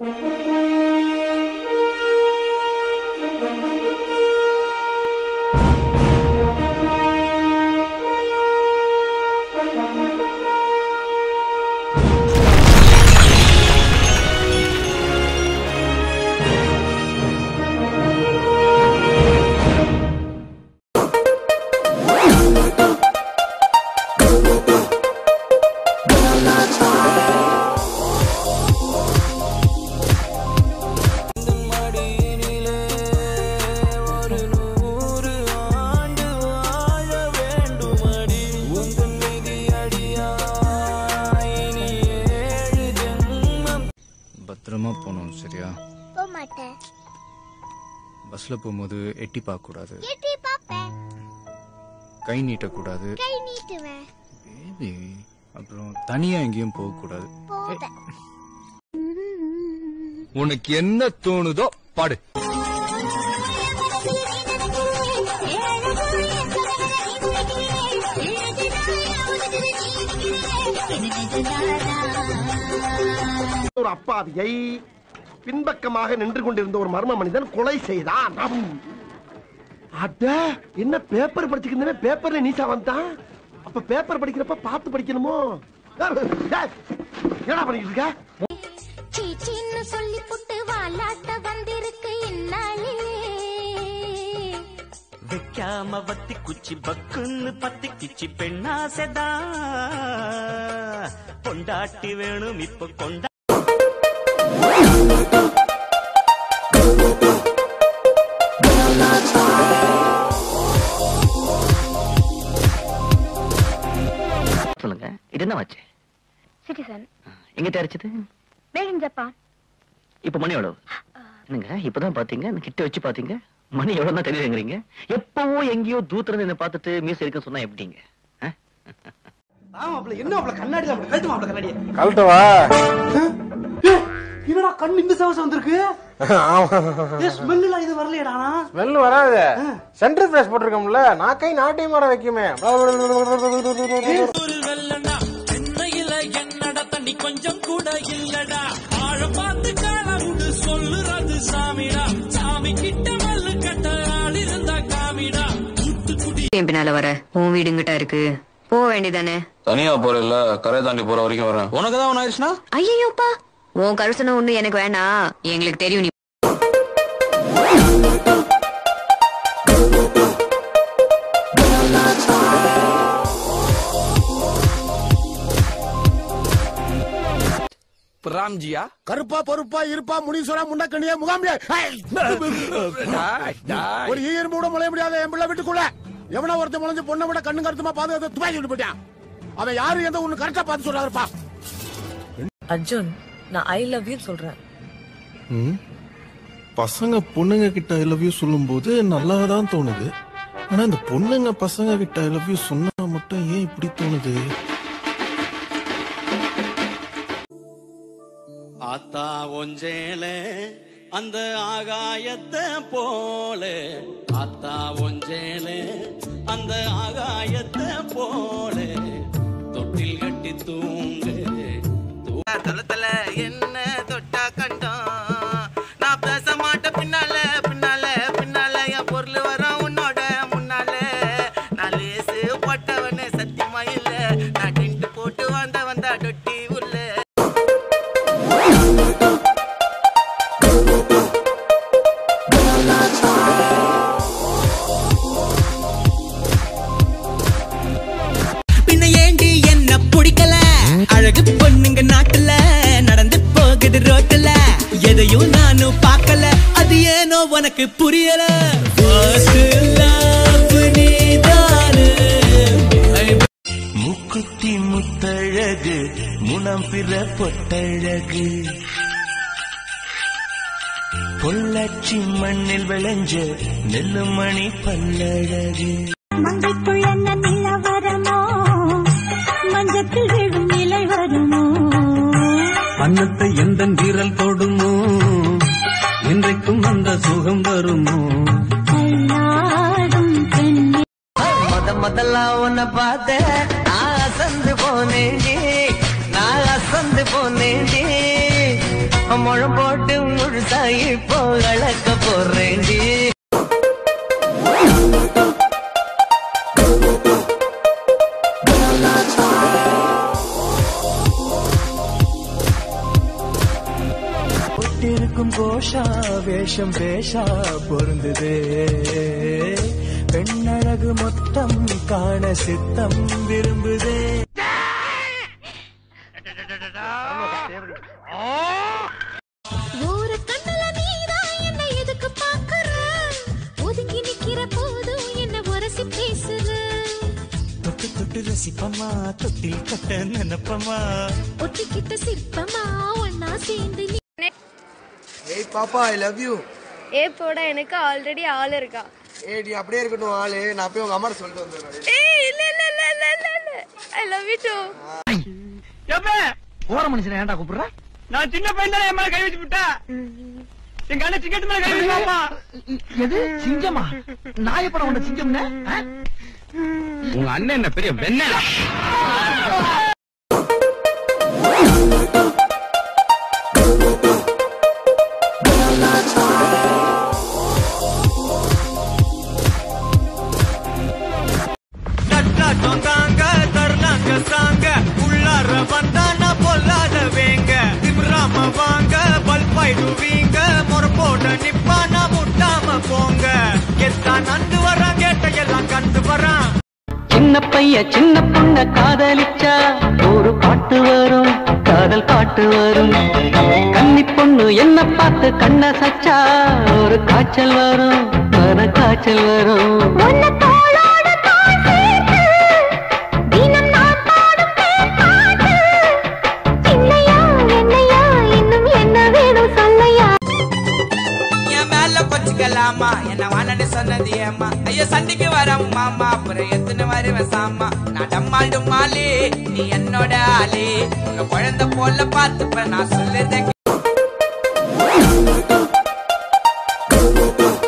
பத்திரமா போகணும் சரியா போக மாட்டேன் பஸ்ல போகும்போது எட்டி பார்க்க கூடாது எட்டி பாப்பேன் கை நீட்டக்கூடாது கை நீட்டுவேன் பேபி அப்புறம் தனியா எங்கேயும் போக கூடாது போவேன் உனக்கு என்ன தோணுதோ பாடு ஒரு அப்பாவியை பின்பக்கமாக நின்று கொண்டிருந்த ஒரு மர்ம மனிதன் கொலை செய்தான் அம். அட என்ன பேப்பர் படிச்சுக்கிறேன் பேப்பர்ல நீசா வந்தான் அப்ப பேப்பர் படிக்கிறப்ப பார்த்து படிக்கணுமோ டேய், என்னடா பண்ணிட்டு இருக்க சீச்சின்னு சொல்லி புட்டு வாலாட்ட வந்திருக்கு இந்நாளே வைக்காம வத்தி குச்சி பக்குன்னு பத்தி கிச்சி பெண்ணாசைதா பொண்டாட்டி வேணும் இப்ப கொண்டா சொல்லுங்க இது என்ன வச்சு சிட்டிசன் எங்க தயாரிச்சது மேட் இன் ஜப்பான் இப்ப மணி எவ்வளவு என்னங்க இப்பதான் பாத்தீங்க கிட்ட வச்சு பாத்தீங்க மணி எவ்வளவு தான் தெரியுதுங்கிறீங்க எப்பவோ எங்கேயோ தூத்துல இருந்து என்ன பார்த்துட்டு மீஸ் இருக்குன்னு சொன்னா எப்படிங்க ஆ? ஆமாப்ல என்ன மாப்ள கண்ணாடி தான் கழட்டு மாப்ள கண்ணாடி கழட்டவா என்னடா கண் இந்த சவசம் வந்திருக்கு ஸ்மெல் எல்லாம் இது வரலையடா ஸ்மெல் வராது சென்டர் ஃபிரஷ் போட்டிருக்கோம்ல நான் கை நாட்டையும் மாட வைக்குமே ஒரு வெள்ளடா சென்னையில என்னடா தண்ணி கொஞ்சம் கூட இல்லடா ஆழ பார்த்து காலமுடு சொல்லுறது சாமிடா சாமி கிட்ட மல்லு கட்ட ஆள் இருந்தா காமிடா தூத்துக்குடி என் பின்னால வர உன் வீடு இங்கிட்ட இருக்கு போக வேண்டியதானே தனியா போறல கரை தாண்டி போற வரைக்கும் வரேன் உனக்கு தான் ஒன்று ஆயிடுச்சுன்னா ஐயோப்பா உன் கருசனை ஒண்ணு எனக்கு வேணாம் எங்களுக்கு தெரியும் நீ ராம்ஜியா கருப்பா பொறுப்பா இருப்பா முனீஸ்வரா முண்டக்கண்ணியா முகாமியா ஒரு ஈயர் மூட முளைய முடியாத என் பிள்ளை வீட்டுக்குள்ள எவனா ஒருத்தன் முளைஞ்சு பொண்ணை விட கண்ணு கருத்துமா பாதுகாத்து துப்பாக்கி விட்டு போயிட்டான் அவன் யாரு எந்த ஒண்ணு கரெக்டா பார்த்து சொல்றாருப்பா அர்ஜுன் நான் ஐ லவ் யூ சொல்றேன் பசங்க பொண்ணுங்க கிட்ட ஐ லவ் யூ சொல்லும்போது நல்லா தான் தோணுது ஆனா இந்த பொண்ணுங்க பசங்க கிட்ட ஐ லவ் யூ சொன்னா மட்டும் ஏன் இப்படி தோணுது ஆத்தா ஒஞ்சேல அந்த ஆகாயத்தை போல ஆத்தா ஒஞ்சேல அந்த ஆகாயத்தை போல தொட்டில் கட்டி தூங்கு தளத்துல என்ன தொட்டா கண்டோம் நான் பேச மாட்டேன் பின்னால பின்னால பின்னால என் பொருள் வர உன்னோட முன்னால நான் லேசு போட்டவனே சத்தியமா இல்ல நான் டிண்டு போட்டு வந்த வந்தா டொட்டி உள்ள பின்ன ஏண்டி என்ன பிடிக்கல அழகு பொண்ணுங்க நாட்டுல நடந்து போகுது ரோட்டுல எதையும் நானும் பார்க்கல அது ஏனோ உனக்கு புரியல First love நீதானு. முக்குத்தி முத்தழகு முனம் பிற பொட்டழகு பொள்ளாச்சி மண்ணில் விளைஞ்ச நெல்லுமணி பல்லழகு மங்கைக்குள் என்ன நிலவரமோ மஞ்சத்தில் விழும் நிலை வருமோ அன்னத்தை எந்த வீரல் தொடுமோ இன்றைக்கும் அந்த சுகம் வருமோ அல்லாடும் பெண்ணே முத முதல்ல உன்னை பார்த்தேன் நான் அசந்து போனேண்டி நான் அசந்து போனேண்டி முழம் போட்டு முழுசாயி இப்போ அளக்க போறேண்டி ஒட்டிருக்கும் கோஷா வேஷம் பேஷா பொருந்ததே பெண்ணழகு மொத்தம் காண சித்தம் விரும்புதே ஒரு கண்ணுல நீதான் என்ன எதுக்கு பாக்குற ஒதுங்கி நிக்கிற போதும் என்ன உரசி பேசுற தொட்டு தொட்டு ரசிப்பமா தொட்டில் கட்ட நினைப்பமா ஒட்டிக்கிட்ட சிற்பமா ஒன்னா சேர்ந்து நீ ஏய் பாப்பா ஐ லவ் யூ ஏப்போட எனக்கு ஆல்ரெடி ஆள் இருக்கா ஏய் நீ அப்படியே இருக்கட்டும் ஆளு நான் போய் உங்க அம்மா சொல்லிட்டு வந்துடுறேன் ஏய் இல்ல இல்ல இல்ல இல்ல இல்ல இல்ல ஐ லவ் யூ டு ஓர மனுஷன் ஏன்டா கூப்பிடுற நான் சின்ன பையன் தான் என் மேல கை வச்சு விட்டேன் எங்க அண்ணன் டிக்கெட் மேல கை வச்சுப்பாப்பா எது சிங்கமா நான் எப்பட உன்ன சிங்கம்னு உங்க அண்ணன் என்ன பெரிய வெண்ண தட்டாட்டம் தாங்க தருணாங்க சாங்க உள்ளார வந்தானா பொல்லாத வேங்க திமிராம வாங்க பல்பாயிடுவீங்க முறப்போட நிப்பானா முட்டாம போங்க எத்தான் நந்து வரான் கேட்ட எல்லாம் கண்டு வரான் சின்ன பைய சின்ன பொண்ண காதலிச்சா ஒரு பாட்டு வரும் காதல் பாட்டு வரும் கன்னி பொண்ணு என்ன பார்த்து கண்ண சச்சா ஒரு காய்ச்சல் வரும் மன காய்ச்சல் வரும் உன்னை தோளோட தோள் சேர்த்து, தினம் நான் பாடும் தேன்பாட்டு. சின்னையா, என்னையா, இன்னும் என்ன வேணும் சொல்லையா என் மேல கொச்சுக்கலாமா என்ன வானன்னு சொன்னது ஏமா ஐயோ சண்டைக்கு வர மாமா அப்புறம் எத்தனை வருவேன் சாமா நான் டம்மால் டும்மாலி நீ என்னோட ஆளி உன்னை குழந்தை போல பார்த்துப்ப நான் சொல்லுறத